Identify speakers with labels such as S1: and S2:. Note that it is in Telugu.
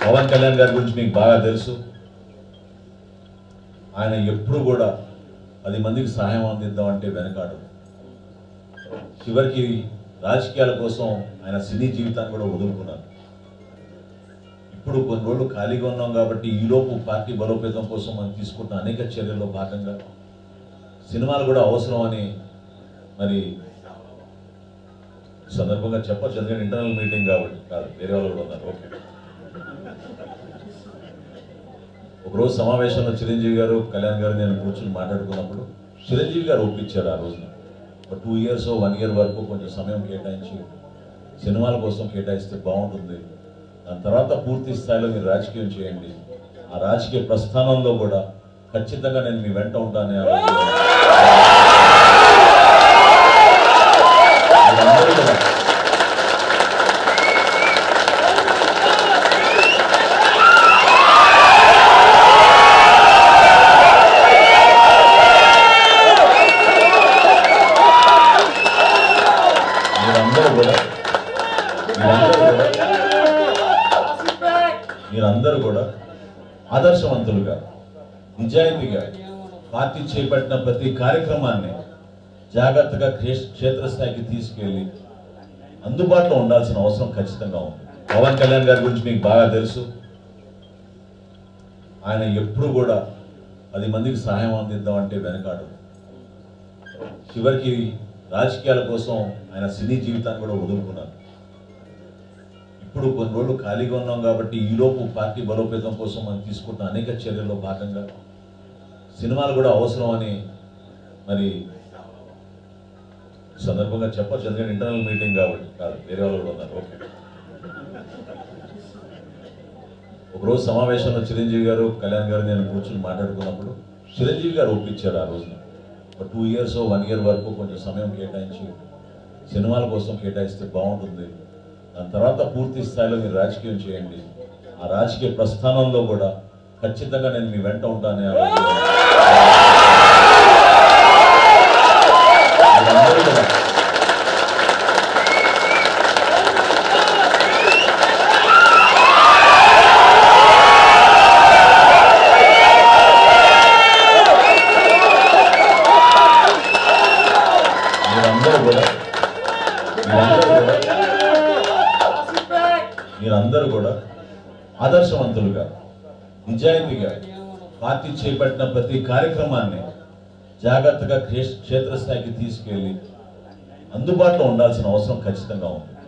S1: పవన్ కళ్యాణ్ గారి గురించి మీకు బాగా తెలుసు ఆయన ఎప్పుడు కూడా పది మందికి సహాయం అందిద్దాం అంటే వెనకాడు చివరికి రాజకీయాల కోసం ఆయన సినీ జీవితాన్ని కూడా వదులుకున్నారు ఇప్పుడు కొన్ని రోజులు ఖాళీగా ఉన్నాం కాబట్టి ఈలోపు పార్టీ బలోపేతం కోసం మనం తీసుకుంటున్న అనేక చర్యల్లో భాగంగా సినిమాలు కూడా అవసరం అని మరి ఈ సందర్భంగా చెప్పచ్చు ఎందుకంటే ఇంటర్నల్ మీటింగ్ కాబట్టి కాదు వేరే వాళ్ళు కూడా ఉన్నారు ఓకే ఒకరోజు సమావేశంలో చిరంజీవి గారు కళ్యాణ్ గారు నేను కూర్చొని మాట్లాడుకున్నప్పుడు చిరంజీవి గారు ఒప్పించారు ఆ రోజున ఒక టూ ఇయర్స్ వన్ ఇయర్ వరకు కొంచెం సమయం కేటాయించి సినిమాల కోసం కేటాయిస్తే బాగుంటుంది దాని తర్వాత పూర్తి స్థాయిలో మీరు రాజకీయం చేయండి ఆ రాజకీయ ప్రస్థానంలో కూడా ఖచ్చితంగా నేను మీ వెంట ఉంటానని ఆ రోజు మీరందరూ కూడా మీరందరూ కూడా మీరందరూ కూడా మీరందరూ కూడా ఆదర్శవంతులుగా నిజాయితీగా పార్టీ చేపట్టిన ప్రతి కార్యక్రమాన్ని జాగ్రత్తగా క్షే- క్షేత్రస్థాయికి తీసుకెళ్ళి అందుబాటులో ఉండాల్సిన అవసరం ఖచ్చితంగా ఉంది పవన్ కళ్యాణ్ గారి గురించి మీకు బాగా తెలుసు ఆయన ఎప్పుడు కూడా పది మందికి సహాయం అందిద్దాం అంటే వెనకాడు చివరికి రాజకీయాల కోసం ఆయన సినీ జీవితాన్ని కూడా వదులుకున్నారు ఇప్పుడు కొన్ని రోజులు ఖాళీగా ఉన్నాం కాబట్టి ఈలోపు పార్టీ బలోపేతం కోసం మనం తీసుకుంటున్న అనేక చర్యల్లో భాగంగా సినిమాలు కూడా అవసరం అని మరి ఈ సందర్భంగా చెప్పచ్చు ఎందుకంటే ఇంటర్నల్ మీటింగ్ కాబట్టి కాదు వేరే వాళ్ళు కూడా ఉన్నారు ఓకే ఒకరోజు సమావేశంలో చిరంజీవి గారు కళ్యాణ్ గారు నేను కూర్చొని మాట్లాడుకున్నప్పుడు చిరంజీవి గారు ఒప్పించారు ఆ రోజున ఒక టూ ఇయర్స్ వన్ ఇయర్ వరకు కొంచెం సమయం కేటాయించి సినిమాల కోసం కేటాయిస్తే బాగుంటుంది దాని తర్వాత పూర్తి స్థాయిలో మీరు రాజకీయం చేయండి ఆ రాజకీయ ప్రస్థానంలో కూడా ఖచ్చితంగా నేను మీ వెంట ఉంటానని ఆ రోజు మీరందరూ కూడా మీరందరూ కూడా మీరందరూ కూడా మీరందరూ కూడా ఆదర్శవంతులుగా నిజాయితీగా పార్టీ చేపట్టిన ప్రతి కార్యక్రమాన్ని జాగ్రత్తగా క్షే- క్షేత్రస్థాయికి తీసుకెళ్ళి అందుబాటులో ఉండాల్సిన అవసరం ఖచ్చితంగా ఉంది